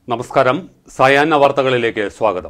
നമസ്കാരം സായാഹ്ന വാർത്തകളിലേക്ക് സ്വാഗതം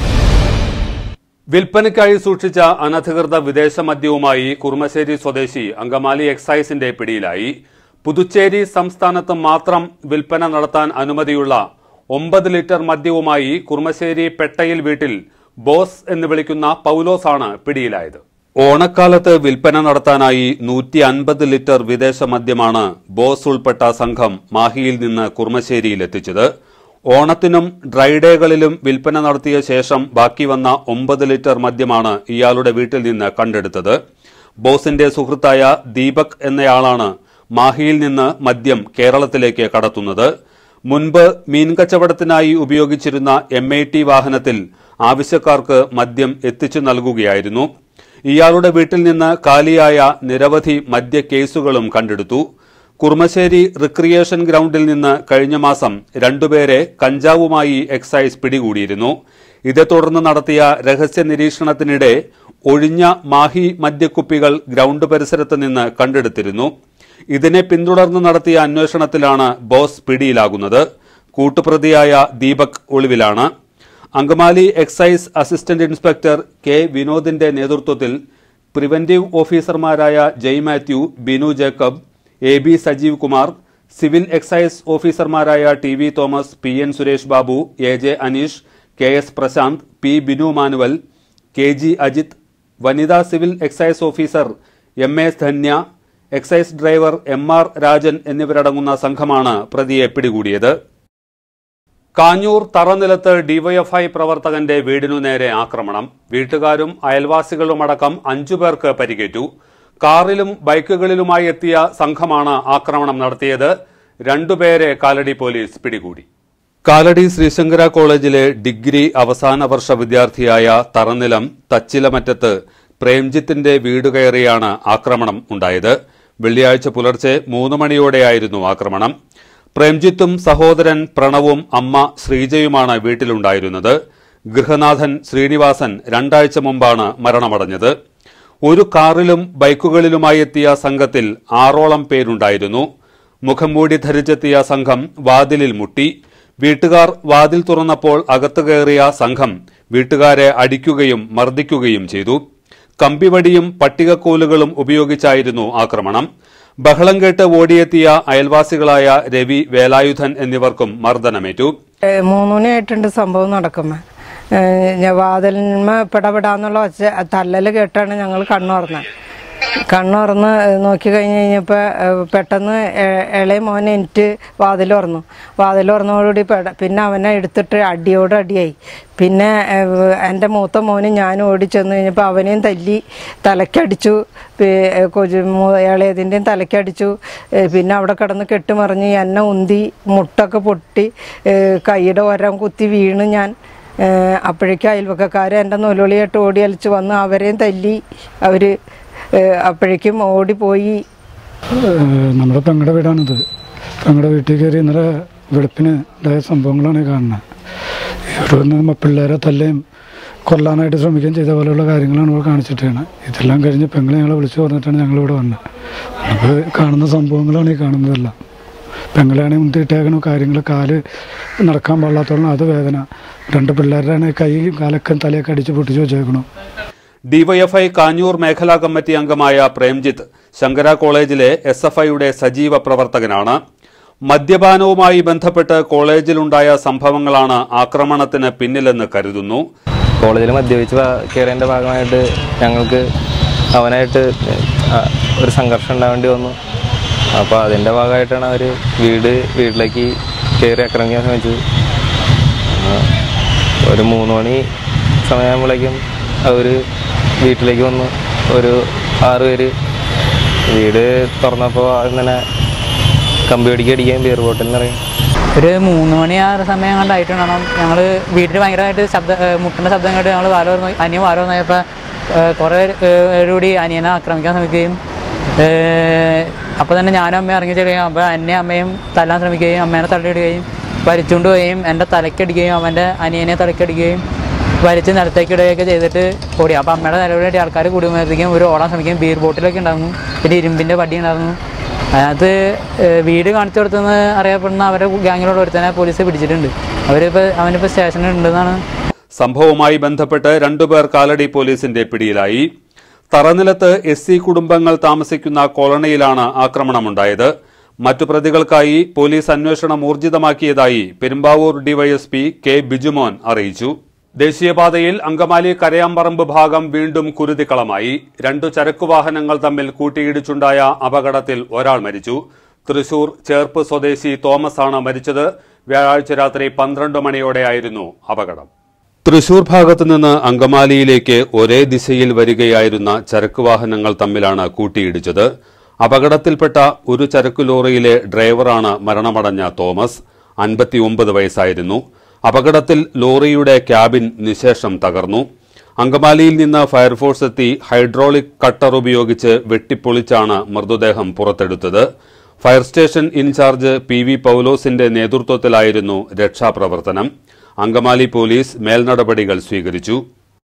വിൽപ്പനയ്ക്കായി സൂക്ഷിച്ച അനധികൃത വിദേശ മദ്യവുമായി കുറുമശ്ശേരി സ്വദേശി അങ്കമാലി എക്സൈസിന്റെ പിടിയിലായി പുതുച്ചേരി സംസ്ഥാനത്ത് മാത്രം വിൽപ്പന നടത്താൻ അനുമതിയുള്ള ഒമ്പത് ലിറ്റർ മദ്യവുമായി കുറുമശ്ശേരി പെട്ടയിൽ വീട്ടിൽ ബോസ് എന്ന് വിളിക്കുന്ന പൌലോസാണ് പിടിയിലായത് ഓണക്കാലത്ത് വിൽപ്പന നടത്താനായി നൂറ്റി അൻപത് ലിറ്റർ വിദേശ മദ്യമാണ് ബോസ് ഉൾപ്പെട്ട സംഘം മാഹിയിൽ നിന്ന് കുർമശ്ശേരിയിൽ എത്തിച്ചത് ഓണത്തിനും ഡ്രൈഡേകളിലും വിൽപ്പന നടത്തിയ ശേഷം ബാക്കി വന്ന ഒമ്പത് ലിറ്റർ മദ്യമാണ് ഇയാളുടെ വീട്ടിൽ നിന്ന് കണ്ടെടുത്തത് ബോസിന്റെ സുഹൃത്തായ ദീപക് എന്നയാളാണ് മാഹിയിൽ നിന്ന് മദ്യം കേരളത്തിലേക്ക് കടത്തുന്നത് മുൻപ് മീൻ കച്ചവടത്തിനായി ഉപയോഗിച്ചിരുന്ന എം ഐ ടി വാഹനത്തിൽ ആവശ്യക്കാർക്ക് മദ്യം എത്തിച്ചു നൽകുകയായിരുന്നു ഇയാളുടെ വീട്ടിൽ നിന്ന് കാലിയായ നിരവധി മദ്യ കേസുകളും കണ്ടെടുത്തു കുർമശ്ശേരി റിക്രിയേഷൻ ഗ്രൌണ്ടിൽ നിന്ന് കഴിഞ്ഞ മാസം രണ്ടുപേരെ കഞ്ചാവുമായി എക്സൈസ് പിടികൂടിയിരുന്നു ഇതേ തുടർന്ന് നടത്തിയ രഹസ്യ നിരീക്ഷണത്തിനിടെ ഒഴിഞ്ഞ മാഹി മദ്യക്കുപ്പികൾ ഗ്രൌണ്ട് പരിസരത്ത് നിന്ന് കണ്ടെടുത്തിരുന്നു ഇതിനെ പിന്തുടർന്ന് നടത്തിയ അന്വേഷണത്തിലാണ് ബോസ് പിടിയിലാകുന്നത് കൂട്ടുപ്രതിയായ ദീപക് ഒളിവിലാണ് Angamaly excise assistant inspector K വിനോദിന്റെ നേതൃത്വത്തിൽ പ്രിവന്റീവ് ഓഫീസർമാരായ Jai Mathew Binu Jacob A B Sajeev Kumar civil excise ഓഫീസർമാരായ T V Thomas P N Suresh Babu A J Aneesh K S Prasanth P Binu Manuel K G Ajith വനിതാ civil excise officer M S Dhanya excise driver M R Rajan എന്നിവരടങ്ങുന്ന സംഘമാണ് പ്രതിയെ പിടികൂടിയത് കാഞ്ഞൂർ തറനിലത്ത് ഡിവൈഎഫ്ഐ പ്രവർത്തകന്റെ വീടിനു നേരെ ആക്രമണം വീട്ടുകാരും അയൽവാസികളുമടക്കം അഞ്ചുപേർക്ക് പരിക്കേറ്റു കാറിലും ബൈക്കുകളിലുമായി എത്തിയ സംഘമാണ് ആക്രമണം നടത്തിയത് രണ്ടുപേരെ കാലടി പോലീസ് പിടികൂടി കാലടി ശ്രീശങ്കര കോളേജിലെ ഡിഗ്രി അവസാന വർഷ വിദ്യാർത്ഥിയായ തറനിലം തച്ചിലമറ്റത്ത് പ്രേംജിത്തിന്റെ വീട് കയറിയാണ് ആക്രമണം ഉണ്ടായത് വെള്ളിയാഴ്ച പുലർച്ചെ മൂന്ന് മണിയോടെയായിരുന്നു ആക്രമണം പ്രേംജിത്തും സഹോദരൻ പ്രണവും അമ്മ ശ്രീജയുമാണ് വീട്ടിലുണ്ടായിരുന്നത് ഗൃഹനാഥൻ ശ്രീനിവാസൻ രണ്ടാഴ്ച മുമ്പാണ് മരണമടഞ്ഞത് ഒരു കാറിലും ബൈക്കുകളിലുമായി എത്തിയ സംഘത്തിൽ ആറോളം പേരുണ്ടായിരുന്നു മുഖംമൂടി ധരിച്ചെത്തിയ സംഘം വാതിലിൽ മുട്ടി വീട്ടുകാർ വാതിൽ തുറന്നപ്പോൾ അകത്തു കയറിയ സംഘം വീട്ടുകാരെ അടിക്കുകയും മർദ്ദിക്കുകയും ചെയ്തു കമ്പിവടിയും പട്ടികക്കോലുകളും ഉപയോഗിച്ചായിരുന്നു ആക്രമണം ബഹളം കേട്ട് ഓടിയെത്തിയ അയൽവാസികളായ രവി വേലായുധൻ എന്നിവർക്കും മർദ്ദനമേറ്റു ഏ, മൂന്ന് മണിയായിട്ടുണ്ട് സംഭവം നടക്കുമ്പോൾ ഞാൻ വാതിലിന്മ പിടപെടാന്നുള്ള ഒച്ച തല്ലൽ കേട്ടാണ് ഞങ്ങൾ കണ്ണു തുറന്നത് കണ്ണു തുറന്ന് നോക്കി കഴിഞ്ഞ് കഴിഞ്ഞപ്പോൾ പെട്ടെന്ന് എ- ഇളയ മോൻ എനിക്ക് വാതിൽ തുറന്നു വാതിൽ തുറന്നതോടുകൂടി പെട പിന്നെ അവനെ എടുത്തിട്ട് അടിയോട് അടിയായി പിന്നെ ഏഹ്, എൻ്റെ മൂത്ത മോനും ഞാനും ഓടി ചെന്ന് കഴിഞ്ഞപ്പോൾ അവനെയും തല്ലി തലക്കടിച്ചു പി- ഏഹ്, കൊച്ചു മൂ- ഇളയതിൻ്റെയും തലക്കടിച്ചു ഏഹ്, പിന്നെ അവിടെ കിടന്ന് കെട്ടുമറിഞ്ഞ് എന്നെ ഉന്തി മുട്ടൊക്കെ പൊട്ടി ഏഹ്, കൈയുടെ ഒരം കുത്തി വീണ് ഞാൻ ഏഹ്, അപ്പോഴേക്കും അയൽവക്കക്കാർ എൻ്റെ നൊലുളിയായിട്ട് ഓടി അലിച്ച് വന്ന് അവരെയും തല്ലി അവർ അപ്പോഴേക്കും ഓടിപ്പോയി ഏഹ് നമ്മുടെ പെങ്ങളുടെ വീടാണിത് പെങ്ങളുടെ വീട്ടിൽ കയറി ഇന്നലെ വെളുപ്പിന് ഉണ്ടായ സംഭവങ്ങളാണ് ഈ കാണുന്നത് ഇവിടെ വന്ന് നമ്മ പിള്ളേരെ തല്ലുകയും കൊല്ലാനായിട്ട് ശ്രമിക്കുകയും ചെയ്ത പോലെയുള്ള കാര്യങ്ങളാണ് ഇവിടെ കാണിച്ചിട്ടാണ് ഇതെല്ലാം കഴിഞ്ഞ് പെങ്ങളെ ഞങ്ങളെ വിളിച്ചു പറഞ്ഞിട്ടാണ് ഞങ്ങളിവിടെ വന്നത് അപ്പോൾ കാണുന്ന സംഭവങ്ങളാണ് ഈ കാണുന്നതെല്ലാം പെങ്ങളെയാണെങ്കിൽ മുന്തിയിട്ടേക്കണ കാര്യങ്ങൾ കാല് നടക്കാൻ പാടില്ലാത്തോളം അത് വേദന രണ്ട് പിള്ളേരുടെ കൈ കാലൊക്കെ തലയൊക്കെ അടിച്ച് പൊട്ടിച്ച് വെച്ചേക്കണു ഡിവൈഎഫ്ഐ കാഞ്ഞൂർ മേഖലാ കമ്മിറ്റി അംഗമായ പ്രേംജിത്ത് ശങ്കര കോളേജിലെ എസ് എഫ് ഐയുടെ സജീവ പ്രവർത്തകനാണ് മദ്യപാനവുമായി ബന്ധപ്പെട്ട് കോളേജിലുണ്ടായ സംഭവങ്ങളാണ് ആക്രമണത്തിന് പിന്നിലെന്ന് കരുതുന്നു കോളേജിൽ മദ്യപിച്ച് വ- കയറിയതിൻ്റെ ഭാഗമായിട്ട് ഞങ്ങൾക്ക് അവനായിട്ട് ആ, ഒരു സംഘർഷം ഉണ്ടാവേണ്ടി വന്നു അപ്പോൾ അതിൻ്റെ ഭാഗമായിട്ടാണ് അവർ വീട് വീട്ടിലേക്ക് കയറി ആക്രമിക്കാൻ ശ്രമിച്ചത് ആ, ഒരു മൂന്ന് മണി സമയമാകുമ്പോഴേക്കും അവർ വീട്ടിലേക്ക് വന്നു ഒരു ആറ് പേര് വീട് തുറന്നപ്പോൾ അങ്ങനെ കമ്പി അടിക്കുക അടിക്കുകയും ബിയർ ബോട്ടിൽ നിറയും ഒരു മൂന്ന് മണി ആ ഒരു സമയം കണ്ടായിട്ടുണ്ടാണ് ഞങ്ങൾ വീട്ടിൽ ഭയങ്കരമായിട്ട് ശബ്ദ ഏഹ് മുട്ടുന്ന ശബ്ദം കേട്ട് ഞങ്ങൾ വാല തുറന്നു അനിയൻ വാല തുറന്നപ്പോൾ കുറേ കൂടി അനിയനെ ആക്രമിക്കാൻ ശ്രമിക്കുകയും അപ്പോൾ തന്നെ ഞാനും അമ്മയും ഇറങ്ങി ചെല്ലുകയും അപ്പോൾ എന്നെ അമ്മയും തല്ലാൻ ശ്രമിക്കുകയും അമ്മേനെ തള്ളിയിടുകയും വലിച്ചുകൊണ്ട് പോവുകയും എൻ്റെ തലക്കടിക്കുകയും അവൻ്റെ അനിയനെ തലക്കടിക്കുകയും വലിച്ച് നിലത്തേക്ക് ഇടുകയൊക്കെ ചെയ്തിട്ട് ഓടി അപ്പോൾ അമ്മയുടെ നിലവിലായിട്ട് ആൾക്കാർ കൂടുമ്പോഴത്തേക്കും ഒരു ഓടാൻ ശ്രമിക്കുകയും ബീർ ബോട്ടിലൊക്കെ ഉണ്ടായിരുന്നു പിന്നെ ഇരുമ്പിൻ്റെ വടി ഉണ്ടായിരുന്നു അതിനകത്ത് ഏഹ്, വീട് കാണിച്ചു കൊടുത്തെന്ന് അറിയപ്പെടുന്ന അവരുടെ ഗ്യാങ്ങിലുള്ള ഒരുത്തനെ പോലീസ് പിടിച്ചിട്ടുണ്ട് അവരിപ്പോൾ അവനിപ്പോൾ സ്റ്റേഷനിൽ ഉണ്ടെന്നാണ് സംഭവവുമായി ബന്ധപ്പെട്ട് രണ്ടുപേർ കാലടി പോലീസിന്റെ പിടിയിലായി തറനിലത്ത് എസ് സി കുടുംബങ്ങൾ താമസിക്കുന്ന കോളനിയിലാണ് ആക്രമണമുണ്ടായത് മറ്റു പ്രതികൾക്കായി പോലീസ് അന്വേഷണം ഊർജിതമാക്കിയതായി പെരുമ്പാവൂർ ഡിവൈഎസ്പി കെ ബിജുമോൻ അറിയിച്ചു ദേശീയപാതയിൽ അങ്കമാലി കരയാമ്പറമ്പ് ഭാഗം വീണ്ടും കുരുതിക്കളമായി രണ്ടു ചരക്കുവാഹനങ്ങൾ തമ്മിൽ കൂട്ടിയിടിച്ചുണ്ടായ അപകടത്തിൽ ഒരാൾ മരിച്ചു തൃശൂർ ചേർപ്പ് സ്വദേശി തോമസ് ആണ് മരിച്ചത് വ്യാഴാഴ്ച രാത്രി പന്ത്രണ്ട് മണിയോടെയായിരുന്നു അപകടം തൃശൂർ ഭാഗത്തു നിന്ന് അങ്കമാലിയിലേക്ക് ഒരേ ദിശയിൽ വരികയായിരുന്ന ചരക്ക് വാഹനങ്ങൾ തമ്മിലാണ് കൂട്ടിയിടിച്ചത് അപകടത്തിൽപ്പെട്ട ഒരു ചരക്കു ലോറിയിലെ ഡ്രൈവറാണ് മരണമടഞ്ഞ തോമസ് അൻപത്തിയൊമ്പത് വയസ്സായിരുന്നു അപകടത്തിൽ ലോറിയുടെ ക്യാബിൻ നിശേഷം തകർന്നു അങ്കമാലിയിൽ നിന്ന് ഫയർഫോഴ്സ് എത്തി ഹൈഡ്രോളിക് കട്ടർ ഉപയോഗിച്ച് വെട്ടിപ്പൊളിച്ചാണ് മൃതദേഹം പുറത്തെടുത്തത് fire station incharge P V പൌലോസിന്റെ നേതൃത്വത്തിലായിരുന്നു രക്ഷാപ്രവർത്തനം അങ്കമാലി പോലീസ് മേൽനടപടികൾ സ്വീകരിച്ചു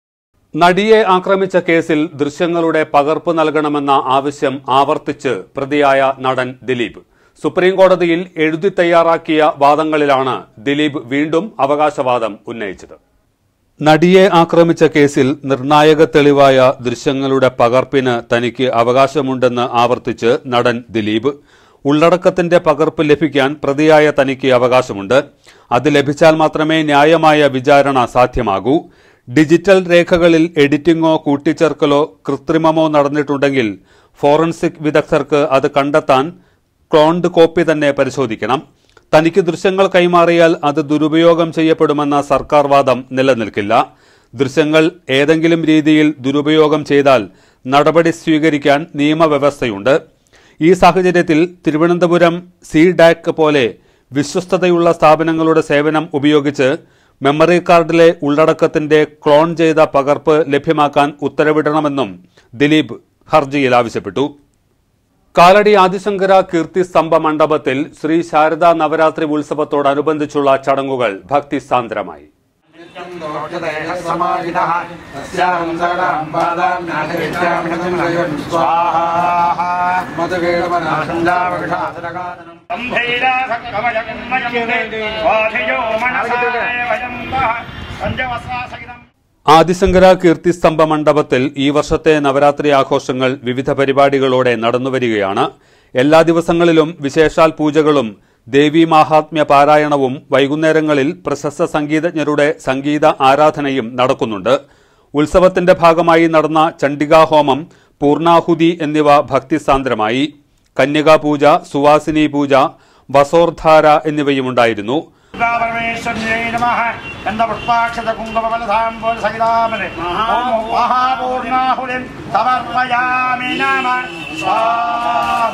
നടിയെ ആക്രമിച്ച കേസിൽ ദൃശ്യങ്ങളുടെ പകർപ്പ് നൽകണമെന്ന ആവശ്യം ആവർത്തിച്ച് പ്രതിയായ നടൻ ദിലീപ് സുപ്രീം കോടതിയിൽ എഴുതി തയ്യാറാക്കിയ വാദങ്ങളിലാണ് ദിലീപ് വീണ്ടും അവകാശവാദം ഉന്നയിച്ചത് നടിയെ ആക്രമിച്ച കേസിൽ നിർണായക തെളിവായ ദൃശ്യങ്ങളുടെ പകർപ്പിന് തനിക്ക് അവകാശമുണ്ടെന്ന് ആവർത്തിച്ച് നടൻ ദിലീപ് ഉള്ളടക്കത്തിന്റെ പകർപ്പ് ലഭിക്കാൻ പ്രതിയായ തനിക്ക് അവകാശമുണ്ട് അത് ലഭിച്ചാൽ മാത്രമേ ന്യായമായ വിചാരണ സാധ്യമാകൂ ഡിജിറ്റൽ രേഖകളിൽ എഡിറ്റിംഗോ കൂട്ടിച്ചേർക്കലോ കൃത്രിമമോ നടന്നിട്ടുണ്ടെങ്കിൽ ഫോറൻസിക് വിദഗ്ധർക്ക് അത് കണ്ടെത്താൻ ക്ലോൺഡ് കോപ്പി തന്നെ പരിശോധിക്കണം തനിക്ക് ദൃശ്യങ്ങൾ കൈമാറിയാൽ അത് ദുരുപയോഗം ചെയ്യപ്പെടുമെന്ന സർക്കാർ വാദം നിലനിൽക്കില്ല ദൃശ്യങ്ങൾ ഏതെങ്കിലും രീതിയിൽ ദുരുപയോഗം ചെയ്താൽ നടപടി സ്വീകരിക്കാൻ നിയമവ്യവസ്ഥയുണ്ട് ഈ സാഹചര്യത്തിൽ തിരുവനന്തപുരം സി ഡാക് പോലെ വിശ്വസ്തതയുള്ള സ്ഥാപനങ്ങളുടെ സേവനം ഉപയോഗിച്ച് മെമ്മറി കാർഡിലെ ഉള്ളടക്കത്തിന്റെ ക്ലോൺ ചെയ്ത പകർപ്പ് ലഭ്യമാക്കാൻ ഉത്തരവിടണമെന്നും ദിലീപ് ഹർജിയിൽ ആവശ്യപ്പെട്ടു കാലടി ആദിശങ്കര കീർത്തി സ്തംഭ മണ്ഡപത്തിൽ ശ്രീ ശാരദാ നവരാത്രി ഉത്സവത്തോടനുബന്ധിച്ചുള്ള ചടങ്ങുകൾ ഭക്തിസാന്ദ്രമായി समाहितः तस्याहं सकलां पादां नाथयिष्यामि स्वाहा मधुवेणमनाशन्दावघातनगातनम् ോ മനസാ പഞ്ചവസാസഹിതം ആദിശങ്കര കീർത്തിസ്തംഭ മണ്ഡപത്തിൽ ഈ വർഷത്തെ നവരാത്രി ആഘോഷങ്ങൾ വിവിധ പരിപാടികളോടെ നടന്നുവരികയാണ് എല്ലാ ദിവസങ്ങളിലും വിശേഷാൽ പൂജകളും ദേവീ മാഹാത്മ്യ പാരായണവും വൈകുന്നേരങ്ങളിൽ പ്രശസ്ത സംഗീതജ്ഞരുടെ സംഗീത ആരാധനയും നടക്കുന്നുണ്ട് ഉത്സവത്തിന്റെ ഭാഗമായി നടന്ന ചണ്ഡികാ ഹോമം പൂർണാഹുതി എന്നിവ ഭക്തിസാന്ദ്രമായി കന്യകാ പൂജ സുവാസിനി പൂജ വസോർധാര എന്നിവയുമുണ്ടായിരുന്നു പരമേശ്വരേ നമ എന്ന പുഷ്പാക്ഷത കുങ്കുമഫലധാംബോൽ സഹിതാമനെ ഓം മഹാപൂർണാഹുലിം സമർപ്പയാമി നമ സ്വാഹ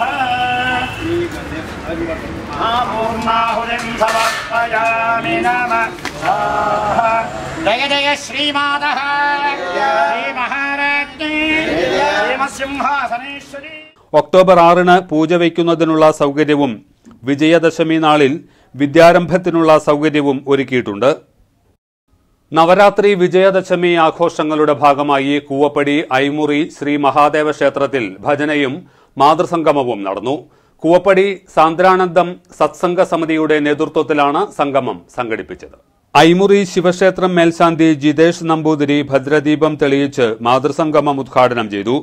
മഹാപൂർണാഹുലിം സമർപ്പയാമി നമ സ്വാഹ ജയ ജയ ശ്രീമാതഃ ശ്രീ മഹാരാജ്ഞി ശ്രീമസിംഹാസനേശ്വരി ഒക്ടോബർ ആറിന് പൂജ വയ്ക്കുന്നതിനുള്ള സൗകര്യവും വിജയദശമി നാളിൽ വിദ്യാരംഭത്തിനുള്ള സൗകര്യവും ഒരുക്കിയിട്ടുണ്ട് നവരാത്രി വിജയദശമി ആഘോഷങ്ങളുടെ ഭാഗമായി കൂവപ്പടി ഐമുറി ശ്രീ മഹാദേവ ക്ഷേത്രത്തിൽ ഭജനയും മാതൃസംഗമവും നടന്നു കൂവപ്പടി സാന്ദ്രാനന്ദം സത്സംഗ സമിതിയുടെ നേതൃത്വത്തിലാണ് സംഗമം സംഘടിപ്പിച്ചത് ഐമുറി ശിവക്ഷേത്രം മേൽശാന്തി ജിതേഷ് നമ്പൂതിരി ഭദ്രദീപം തെളിയിച്ച് മാതൃസംഗമം ഉദ്ഘാടനം ചെയ്തു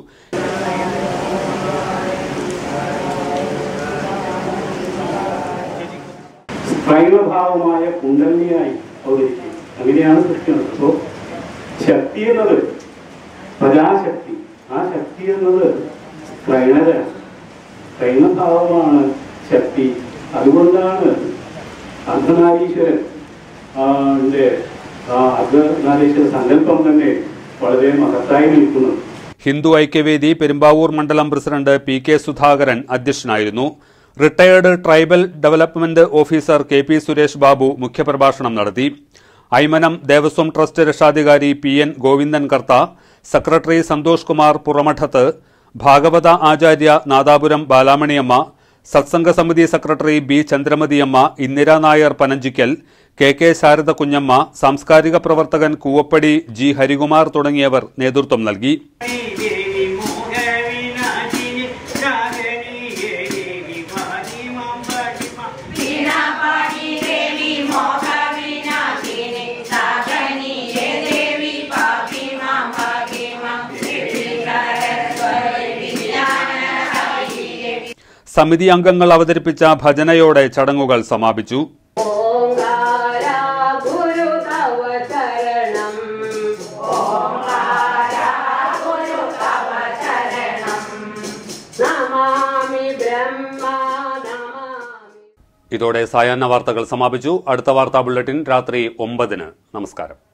പ്രൈവഭാവമായ കുണ്ടലിനിയായി അവതരിക്കും അങ്ങനെയാണ് കൃഷ്ണൻ അപ്പോൾ ശക്തി എന്നത് പ്രജാശക്തി ആ ശക്തി എന്നത് പ്രൈണരാണ് പ്രൈണഭാവമാണ് ശക്തി അതുകൊണ്ടാണ് അർദ്ധനാരീശ്വരൻ ആ, ന്റെ, ആ അർദ്ധനാരീശ്വര സങ്കല്പം തന്നെ വളരെ മഹത്തായി നിൽക്കുന്നത് ഹിന്ദു ഐക്യവേദി പെരുമ്പാവൂർ മണ്ഡലം പ്രസിഡന്റ് പി കെ സുധാകരൻ അധ്യക്ഷനായിരുന്നു retired tribal development officer K P Suresh Babu മുഖ്യപ്രഭാഷണം നടത്തി ഐമനം ദേവസ്വം ട്രസ്റ്റ് രക്ഷാധികാരി P N Govindan Kartha secretary Santhosh Kumar പുറമഠത്ത് ഭാഗവത ആചാര്യ നാദാപുരം ബാലാമണിയമ്മ സത്സംഗ സമിതി secretary B Chandramathiamma Indira Nair Panachikkal K K Sarada Kunjamma സാംസ്കാരിക പ്രവർത്തകൻ കൂവപ്പടി ജി ഹരികുമാർ തുടങ്ങിയവർ നേതൃത്വം നൽകി ദേവി മൂലവിനാശിനി രാഗിണി ദേവി സമിതി അംഗങ്ങൾ അവതരിപ്പിച്ച ഭജനയോടെ ചടങ്ങുകൾ സമാപിച്ചു ഓംകാര ഗുരു തവ ചരണം നമാമി ബ്രഹ്മ നമാമി ഇതോടെ സായാഹ്ന വാർത്തകൾ സമാപിച്ചു അടുത്ത വാർത്താ ബുള്ളറ്റിൻ രാത്രി ഒമ്പതിന് നമസ്കാരം